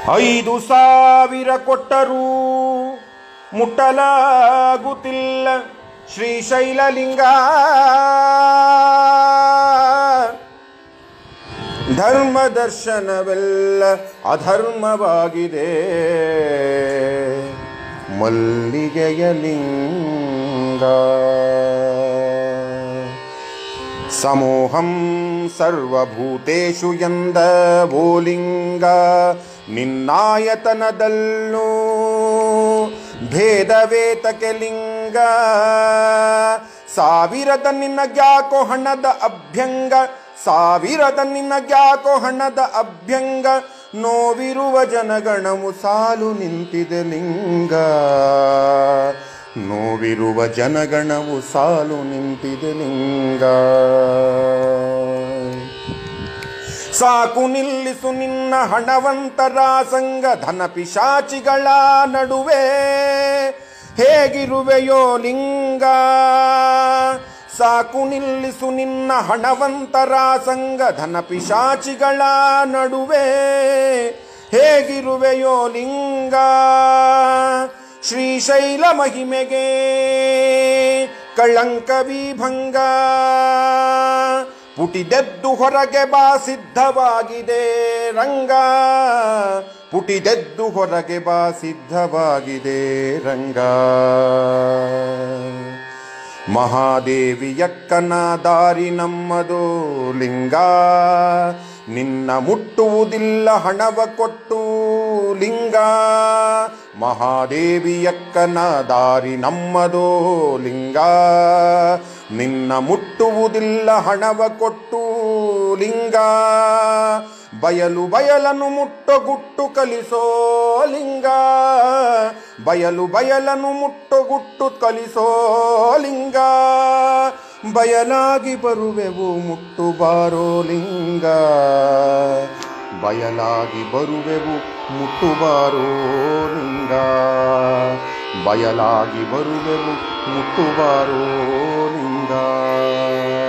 ಐದು ಸಾವಿರ ಕೊಟ್ಟರೂ ಮುಟ್ಟಲಾಗುತ್ತಿಲ್ಲ ಶ್ರೀಶೈಲಲಿಂಗ ಧರ್ಮ ದರ್ಶನವೆಲ್ಲ ಅಧರ್ಮವಾಗಿದೆ ಮಲ್ಲಿಗೆಯ ಲಿಂಗ ಸಮೂಹಂ ಸರ್ವಭೂತೇಷು ಎಂದ ಓಲಿಂಗ ನಿನ್ನಾಯತನದಲ್ಲೂ ಭೇದವೇತಕೆ ಲಿಂಗ ಸಾವಿರದ ನಿನ್ನ ಗ್ಯಾಕೋ ಹಣದ ಅಭ್ಯಂಗ ಸಾವಿರದ ನಿನ್ನ ಗ್ಯಾಕೋ ಹಣದ ಅಭ್ಯಂಗ ನೋವಿರುವ ಜನಗಣವು ಸಾಲು ನಿಂತಿದೆ ಲಿಂಗ ನೋವಿರುವ ಜನಗಣವು ಸಾಲು ನಿಂತಿದೆ ಲಿಂಗ ಸಾಕು ನಿಲ್ಲಿಸು ನಿನ್ನ ಹಣವಂತರ ಸಂಗ ಧನ ಪಿಶಾಚಿಗಳ ನಡುವೆ ಹೇಗಿರುವೆಯೋ ಲಿಂಗ ಸಾಕು ನಿಲ್ಲಿಸು ನಿನ್ನ ಹಣವಂತರ ಸಂಗ ಧನ ಪಿಶಾಚಿಗಳ ನಡುವೆ ಹೇಗಿರುವೆಯೋ ಲಿಂಗ ಶ್ರೀಶೈಲ ಮಹಿಮೆಗೆ ಕಳಂಕ ವಿಭಂಗ ಪುಟಿದೆದ್ದು ಹೊರಗೆ ಬಾ ಸಿದ್ಧವಾಗಿದೆ ರಂಗ ಪುಟಿದೆದ್ದು ಹೊರಗೆ ಬಾ ಸಿದ್ಧವಾಗಿದೆ ರಂಗ ಮಹಾದೇವಿಯಕ್ಕನ ದಾರಿ ನಮ್ಮದು ಲಿಂಗ ನಿನ್ನ ಮುಟ್ಟುವುದಿಲ್ಲ ಹಣವ ಕೊಟ್ಟು ಲಿಂಗ ಮಹಾದೇವಿಯಕ್ಕನ ದಾರಿ ನಮ್ಮದು ಲಿಂಗ ನಿನ್ನ ಮುಟ್ಟುವುದಿಲ್ಲ ಹಣವ ಕೊಟ್ಟು ಲಿಂಗ ಬಯಲು ಬಯಲನು ಮುಟ್ಟೋ ಗುಟ್ಟು ಕಲಿಸೋ ಲಿಂಗ ಬಯಲು ಬಯಲನು ಮುಟ್ಟೋ ಗುಟ್ಟು ಕಲಿಸೋ ಲಿಂಗ ಬಯಲಾಗಿ ಬರುವೆವು ಮುಟ್ಟು ಬಾರೋ ಲಿಂಗ ಬಯಲಾಗಿ ಬರುವೆವು ಮುಟ್ಟು ಬಾರೋ ಲಿಂಗ ಬಯಲಾಗಿ ಬರುವೆವು ಮುಟ್ಟು ಬಾರೋ ಲಿಂಗ